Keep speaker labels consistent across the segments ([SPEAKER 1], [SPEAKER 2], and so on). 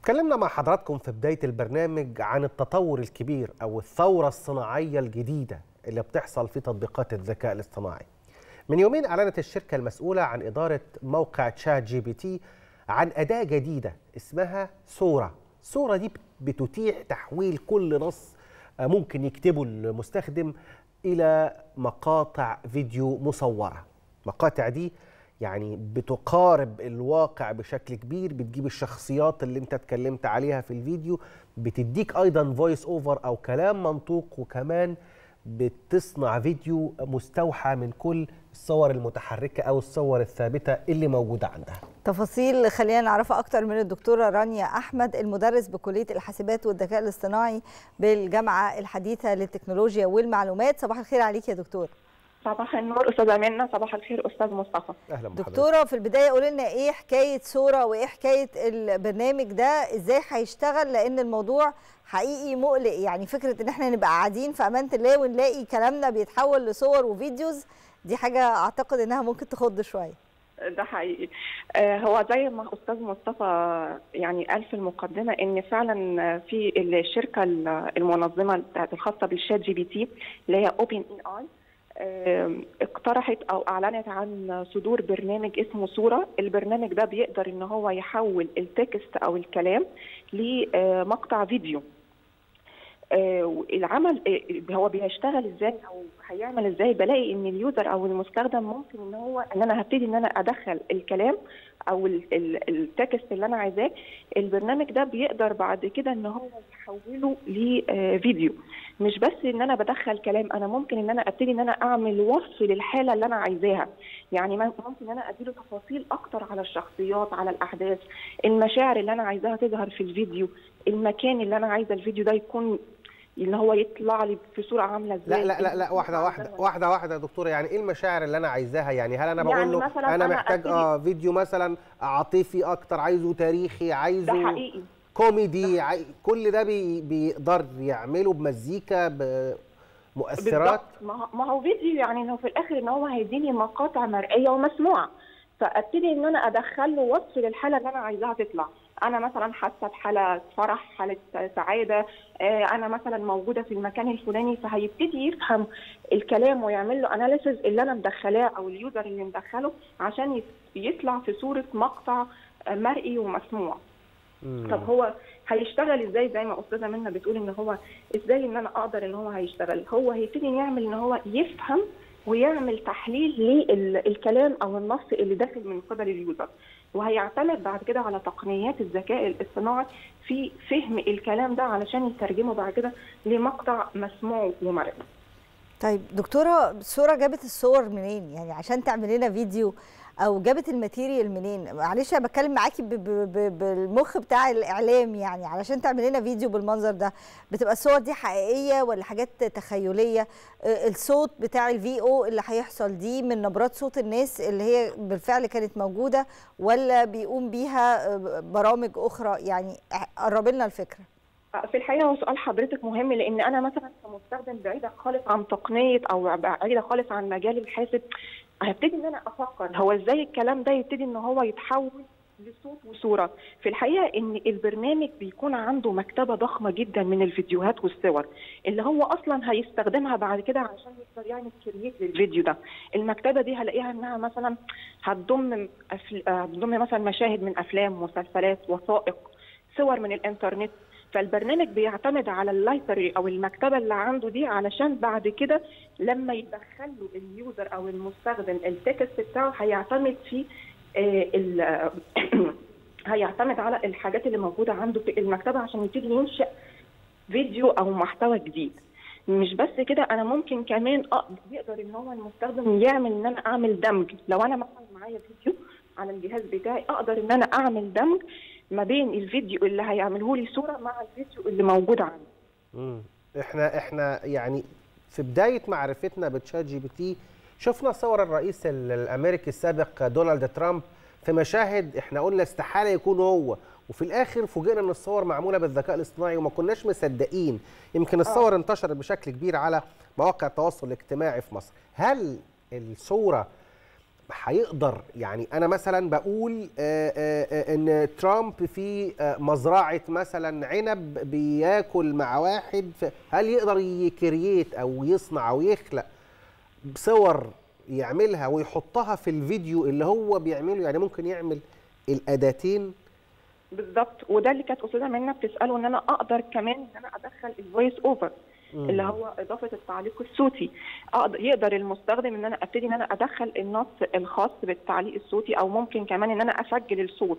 [SPEAKER 1] اتكلمنا مع حضراتكم في بداية البرنامج عن التطور الكبير أو الثورة الصناعية الجديدة اللي بتحصل في تطبيقات الذكاء الاصطناعي من يومين أعلنت الشركة المسؤولة عن إدارة موقع تشات جي بي تي عن أداة جديدة اسمها صورة صورة دي بتتيح تحويل كل نص ممكن يكتبه المستخدم إلى مقاطع فيديو مصورة مقاطع دي يعني بتقارب الواقع بشكل كبير بتجيب الشخصيات اللي انت اتكلمت عليها في الفيديو بتديك ايضا فويس اوفر او كلام منطوق وكمان بتصنع فيديو مستوحى من كل الصور المتحركه او الصور الثابته اللي موجوده عندها
[SPEAKER 2] تفاصيل خلينا نعرفها اكتر من الدكتوره رانيا احمد المدرس بكليه الحاسبات والذكاء الاصطناعي بالجامعه الحديثه للتكنولوجيا والمعلومات صباح الخير عليك يا دكتور
[SPEAKER 3] صباح النور استاذه منى صباح الخير استاذ مصطفى
[SPEAKER 1] اهلا بحضرتك
[SPEAKER 2] دكتوره في البدايه قولي لنا ايه حكايه صوره وايه حكايه البرنامج ده ازاي هيشتغل لان الموضوع حقيقي مقلق يعني فكره ان احنا نبقى قاعدين في امانه الله ونلاقي كلامنا بيتحول لصور وفيديوز دي حاجه اعتقد انها ممكن تخض شويه
[SPEAKER 3] ده حقيقي آه هو زي ما استاذ مصطفى يعني قال في المقدمه ان فعلا في الشركه المنظمه الخاصه بالشات جي بي تي اللي هي اوبن اي اي اقترحت او اعلنت عن صدور برنامج اسمه صوره البرنامج ده بيقدر ان هو يحول التكست او الكلام لمقطع فيديو العمل هو بيشتغل ازاي او هيعمل ازاي بلاقي ان اليوزر او المستخدم ممكن ان هو ان انا هبتدي ان انا ادخل الكلام او التكست اللي انا عايزاه البرنامج ده بيقدر بعد كده ان هو يحوله لفيديو مش بس ان انا بدخل كلام انا ممكن ان انا ابتدي ان انا اعمل وصف للحاله اللي انا عايزاها يعني ممكن ان انا اديله تفاصيل اكتر على الشخصيات على الاحداث المشاعر اللي انا عايزاها تظهر في الفيديو المكان اللي انا عايزه الفيديو ده يكون اللي هو يطلع لي في صوره عامله ازاي
[SPEAKER 1] لا لا لا لا واحده واحده واحده واحده يا دكتوره يعني ايه المشاعر اللي انا عايزاها يعني هل انا بقول
[SPEAKER 3] يعني
[SPEAKER 1] له
[SPEAKER 3] مثلاً
[SPEAKER 1] انا
[SPEAKER 3] أنا
[SPEAKER 1] محتاج اه فيديو مثلا عاطفي اكتر عايزه تاريخي عايزه
[SPEAKER 3] ده حقيقي
[SPEAKER 1] كوميدي عاي... كل ده بي... بيقدر يعمله بمزيكا بمؤثرات
[SPEAKER 3] بالضبط ما هو فيديو يعني انه في الاخر ان هو هيديني مقاطع مرئيه ومسموعه فابتدي ان انا ادخل له وصف للحاله اللي انا عايزاها تطلع انا مثلا حاسه بحاله فرح حاله سعاده انا مثلا موجوده في المكان الفلاني فهيبتدي يفهم الكلام ويعمل له اناليسز اللي انا مدخلاه او اليوزر اللي مدخله عشان يطلع في صوره مقطع مرئي ومسموع طب هو هيشتغل ازاي زي ما استاذه منى بتقول ان هو ازاي ان انا اقدر ان هو هيشتغل هو هيبتدي يعمل ان هو يفهم ويعمل تحليل للكلام او النص اللي داخل من قبل اليوزر وهيعتمد بعد كده على تقنيات الذكاء الاصطناعي في فهم الكلام ده علشان يترجمه بعد كده لمقطع مسموع ومرئي
[SPEAKER 2] طيب دكتوره الصوره جابت الصور منين يعني عشان تعمل لنا فيديو او جابت الماتيريال منين معلش انا بتكلم معاكي بالمخ بتاع الاعلام يعني علشان تعمل لنا فيديو بالمنظر ده بتبقى الصور دي حقيقيه ولا حاجات تخيليه الصوت بتاع الفي او اللي هيحصل دي من نبرات صوت الناس اللي هي بالفعل كانت موجوده ولا بيقوم بيها برامج اخرى يعني قرب لنا الفكره
[SPEAKER 3] في الحقيقه هو سؤال حضرتك مهم لان انا مثلا كمستخدم بعيده خالص عن تقنيه او بعيده خالص عن مجال الحاسب هبتدي ان انا افكر هو ازاي الكلام ده يبتدي ان هو يتحول لصوت وصوره في الحقيقه ان البرنامج بيكون عنده مكتبه ضخمه جدا من الفيديوهات والصور اللي هو اصلا هيستخدمها بعد كده عشان يقدر يعمل كرييت للفيديو ده المكتبه دي هلاقيها انها مثلا هتضم أفل... هتضم مثلا مشاهد من افلام مسلسلات وثائق صور من الانترنت فالبرنامج بيعتمد على اللايبرري او المكتبه اللي عنده دي علشان بعد كده لما يدخل له اليوزر او المستخدم التكست بتاعه هيعتمد في آه هيعتمد على الحاجات اللي موجوده عنده في المكتبه عشان يبتدي ينشئ فيديو او محتوى جديد مش بس كده انا ممكن كمان يقدر ان هو المستخدم يعمل ان انا اعمل دمج لو انا مثلا معايا فيديو على الجهاز بتاعي اقدر ان انا اعمل دمج ما بين الفيديو اللي هيعمله لي صوره مع الفيديو اللي موجود عندي.
[SPEAKER 1] امم احنا احنا يعني في بدايه معرفتنا بتشات جي بي تي شفنا صور الرئيس الامريكي السابق دونالد ترامب في مشاهد احنا قلنا استحاله يكون هو وفي الاخر فوجئنا ان الصور معموله بالذكاء الاصطناعي وما كناش مصدقين يمكن الصور آه. انتشرت بشكل كبير على مواقع التواصل الاجتماعي في مصر هل الصوره هيقدر يعني انا مثلا بقول آه، آه، آه، ان ترامب في آه، مزرعه مثلا عنب بياكل مع واحد ف- هل يقدر يكرييت او يصنع او يخلق صور يعملها ويحطها في الفيديو اللي هو بيعمله يعني ممكن يعمل الاداتين
[SPEAKER 3] بالظبط وده اللي كانت استاذه منى بتساله ان انا اقدر كمان ان انا ادخل الفويس اوفر اللي هو اضافه التعليق الصوتي اقدر يقدر المستخدم ان انا ابتدي ان انا ادخل النص الخاص بالتعليق الصوتي او ممكن كمان ان انا اسجل الصوت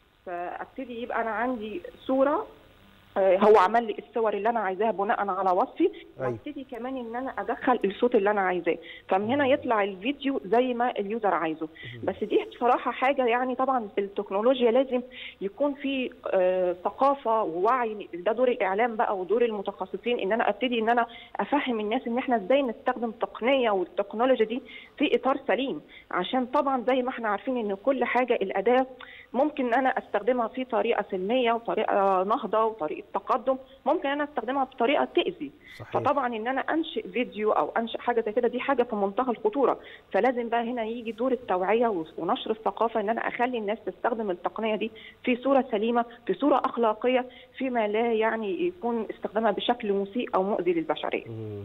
[SPEAKER 3] فابتدي يبقى انا عندي صوره آه، هو عمل لي الصور اللي انا عايزاها بناء على وصفي
[SPEAKER 1] أيوة.
[SPEAKER 3] وابتدي كمان ان انا ادخل الصوت اللي انا عايزاه فمن هنا يطلع الفيديو زي ما اليوزر عايزه بس دي بصراحه حاجه يعني طبعا في التكنولوجيا لازم يكون في آه، ثقافه ووعي ده دور الاعلام بقى ودور المتخصصين ان انا ابتدي ان انا افهم الناس ان احنا ازاي نستخدم تقنيه والتكنولوجيا دي في اطار سليم عشان طبعا زي ما احنا عارفين ان كل حاجه الاداه ممكن ان انا استخدمها في طريقه سلميه وطريقه نهضه وطريقه تقدم ممكن انا استخدمها بطريقه تاذي
[SPEAKER 1] صحيح
[SPEAKER 3] فطبعا ان انا انشئ فيديو او انشئ حاجه زي كده دي حاجه في منتهى الخطوره فلازم بقى هنا يجي دور التوعيه ونشر الثقافه ان انا اخلي الناس تستخدم التقنيه دي في صوره سليمه في صوره اخلاقيه فيما لا يعني يكون استخدامها بشكل مسيء او مؤذي للبشريه
[SPEAKER 1] مم.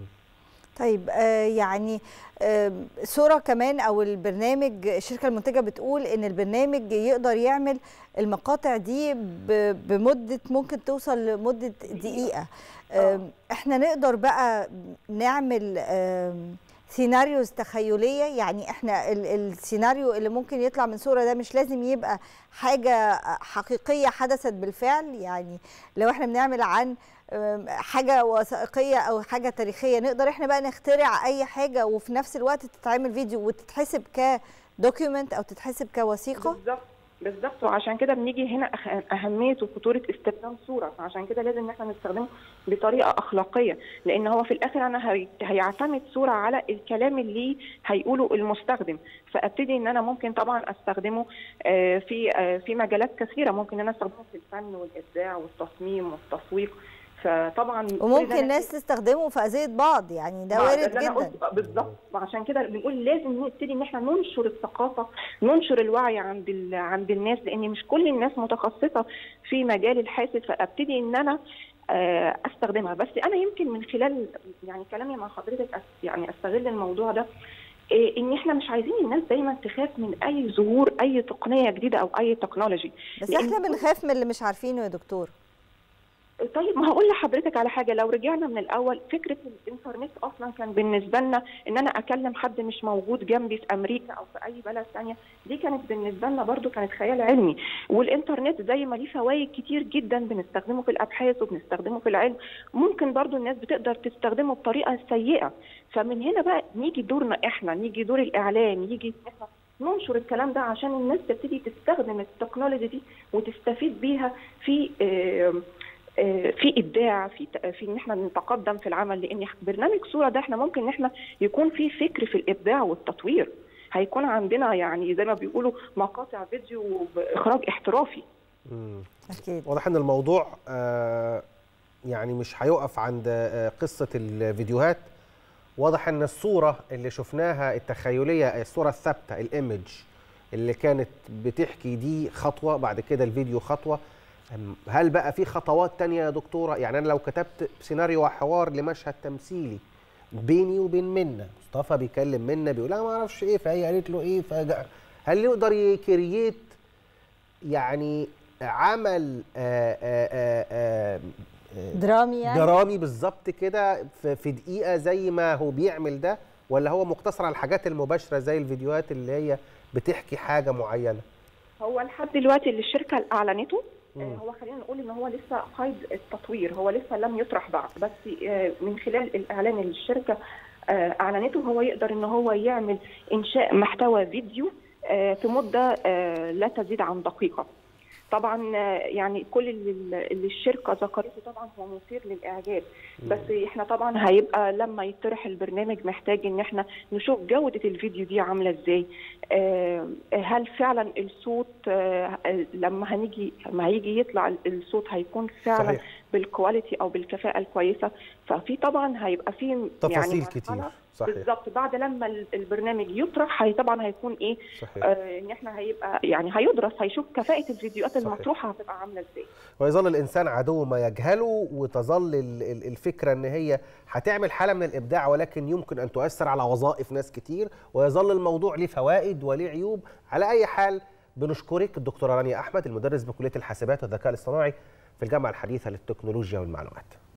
[SPEAKER 2] طيب آه يعني آه صورة كمان أو البرنامج الشركة المنتجة بتقول إن البرنامج يقدر يعمل المقاطع دي ب- بمدة ممكن توصل لمدة دقيقة آه إحنا نقدر بقى نعمل آه سيناريوز تخيلية يعني إحنا ال- السيناريو اللي ممكن يطلع من صورة ده مش لازم يبقى حاجة حقيقية حدثت بالفعل يعني لو إحنا بنعمل عن أم، حاجه وثائقيه او حاجه تاريخيه نقدر احنا بقى نخترع اي حاجه وفي نفس الوقت تتعمل فيديو وتتحسب كدوكيومنت او تتحسب كوثيقه
[SPEAKER 3] بالظبط بالظبط وعشان كده بنيجي هنا أخ- اهميه وخطوره استخدام صوره فعشان كده لازم ان احنا نستخدمه بطريقه اخلاقيه لان هو في الاخر انا هي- هيعتمد صوره على الكلام اللي هيقوله المستخدم فابتدي ان انا ممكن طبعا استخدمه آه، في آه، في مجالات كثيره ممكن ان انا استخدمه في الفن والابداع والتصميم والتسويق فطبعا كل ده
[SPEAKER 2] وممكن
[SPEAKER 3] أنا
[SPEAKER 2] ناس تستخدمه في اذيه بعض يعني ده
[SPEAKER 3] ما
[SPEAKER 2] وارد
[SPEAKER 3] اللي أنا
[SPEAKER 2] جدا
[SPEAKER 3] قلته بالظبط وعشان كده بنقول لازم نبتدي ان احنا ننشر الثقافه ننشر الوعي عند ال... عند الناس لان مش كل الناس متخصصه في مجال الحاسب فابتدي ان انا آه، استخدمها بس انا يمكن من خلال يعني كلامي مع حضرتك أس- يعني استغل الموضوع ده إيه، ان احنا مش عايزين الناس دايما تخاف من اي ظهور اي تقنيه جديده او اي تكنولوجي
[SPEAKER 2] بس
[SPEAKER 3] لأن
[SPEAKER 2] احنا بنخاف من اللي مش عارفينه يا دكتور
[SPEAKER 3] طيب ما هقول لحضرتك على حاجه لو رجعنا من الاول فكره الانترنت اصلا كان بالنسبه لنا ان انا اكلم حد مش موجود جنبي في امريكا او في اي بلد ثانيه دي كانت بالنسبه لنا برضو كانت خيال علمي والانترنت زي ما ليه فوائد كتير جدا بنستخدمه في الابحاث وبنستخدمه في العلم ممكن برضو الناس بتقدر تستخدمه بطريقه سيئه فمن هنا بقى نيجي دورنا احنا نيجي دور الاعلام يجي احنا ننشر الكلام ده عشان الناس تبتدي تستخدم التكنولوجي دي وتستفيد بيها في آه آه، في ابداع في ت- في ان احنا نتقدم في العمل لان برنامج صوره ده احنا ممكن ان احنا يكون في فكر في الابداع والتطوير هيكون عندنا يعني زي ما بيقولوا مقاطع فيديو باخراج احترافي
[SPEAKER 1] مم.
[SPEAKER 2] اكيد
[SPEAKER 1] واضح ان الموضوع آه، يعني مش هيقف عند آه، قصه الفيديوهات واضح ان الصوره اللي شفناها التخيليه الصوره الثابته الايمج اللي كانت بتحكي دي خطوه بعد كده الفيديو خطوه أم، هل بقى في خطوات تانية يا دكتوره يعني انا لو كتبت سيناريو وحوار لمشهد تمثيلي بيني وبين منى مصطفى بيكلم منى بيقول لها ما اعرفش ايه فهي قالت له ايه فجأة هل يقدر يكرييت يعني عمل آآ آآ آآ
[SPEAKER 2] درامي يعني
[SPEAKER 1] درامي بالظبط كده في في دقيقه زي ما هو بيعمل ده ولا هو مقتصر على الحاجات المباشره زي الفيديوهات اللي هي بتحكي حاجه معينه
[SPEAKER 3] هو لحد دلوقتي اللي الشركه اعلنته
[SPEAKER 1] مم.
[SPEAKER 3] آه، هو خلينا نقول ان هو لسه قيد التطوير هو لسه لم يطرح بعد بس آه، من خلال الاعلان اللي الشركه آه، اعلنته هو يقدر ان هو يعمل انشاء محتوى فيديو آه، في مده آه، لا تزيد عن دقيقه طبعا آه، يعني كل اللي اللي الشركه ذكرته طبعا هو مثير للاعجاب بس احنا طبعا هيبقى لما يطرح البرنامج محتاج ان احنا نشوف جوده الفيديو دي عامله ازاي آه، هل فعلا الصوت آه، لما هنيجي لما هيجي يطلع الصوت هيكون فعلا
[SPEAKER 1] صحيح.
[SPEAKER 3] بالكواليتي او بالكفاءه الكويسه ففي طبعا هيبقى في
[SPEAKER 1] تفاصيل
[SPEAKER 3] يعني
[SPEAKER 1] كتير
[SPEAKER 3] مرحلة
[SPEAKER 1] صحيح
[SPEAKER 3] بالظبط بعد لما ال- البرنامج يطرح هي طبعا هيكون ايه
[SPEAKER 1] صحيح
[SPEAKER 3] آه ان احنا هيبقى يعني هيدرس هيشوف كفاءه الفيديوهات
[SPEAKER 1] صحيح.
[SPEAKER 3] المطروحه هتبقى عامله ازاي
[SPEAKER 1] ويظل الانسان عدو ما يجهله وتظل ال- ال- الفكره ان هي هتعمل حاله من الابداع ولكن يمكن ان تؤثر على وظائف ناس كتير ويظل الموضوع ليه فوائد وليه عيوب على اي حال بنشكرك الدكتوره رانيا احمد المدرس بكليه الحاسبات والذكاء الاصطناعي في الجامعه الحديثه للتكنولوجيا والمعلومات